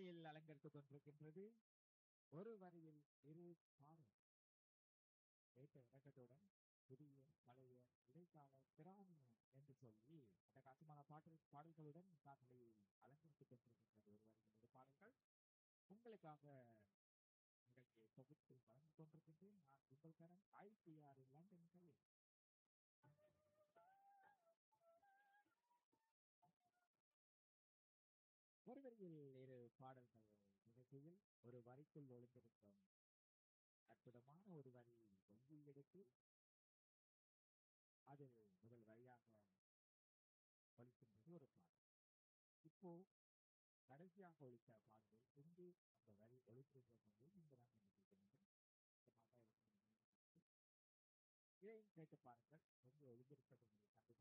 காற்றலையில் அலங்கரித்துக் கொண்டிருக்கின்றது ஒரு வரியில் இரு பாடல் ஏற்ற இறக்கத்துடன் புதிய பழைய இடைக்கால பிராமிய என்று சொல்லி அட்டகாசமான பாட்டு பாடல்களுடன் காற்றலையில் அலங்கரித்துக் கொண்டிருக்கின்றது ஒரு வரியில் இரு பாடல்கள் உங்களுக்காக நிகழ்ச்சியை தொகுத்து வழங்கிக் கொண்டிருக்கின்றேன் நான் உங்கள் கரம் ஐபிஆர் லண்டன் கையில் ஒரு வரியில் இரு பாடல்கள் நிகழ்ச்சியில் ஒரு வரிக்குள் ஒளிந்திருக்கும் அற்புதமான ஒரு வரி ஒங்கி எடுத்து அது முதல் வரியாக ஒழிக்கின்றது ஒரு பாடல் இப்போ கடைசியாக ஒழித்த பாடல் எங்கு அந்த வரி ஒழித்திருக்கிறது என்று நீங்கள் தான் கண்டுபிடிக்க வேண்டும் இந்த பாட்டை இதையும் கேட்டு பாருங்கள் எங்கு ஒளிந்திருப்பது என்பதை கண்டுபிடிக்க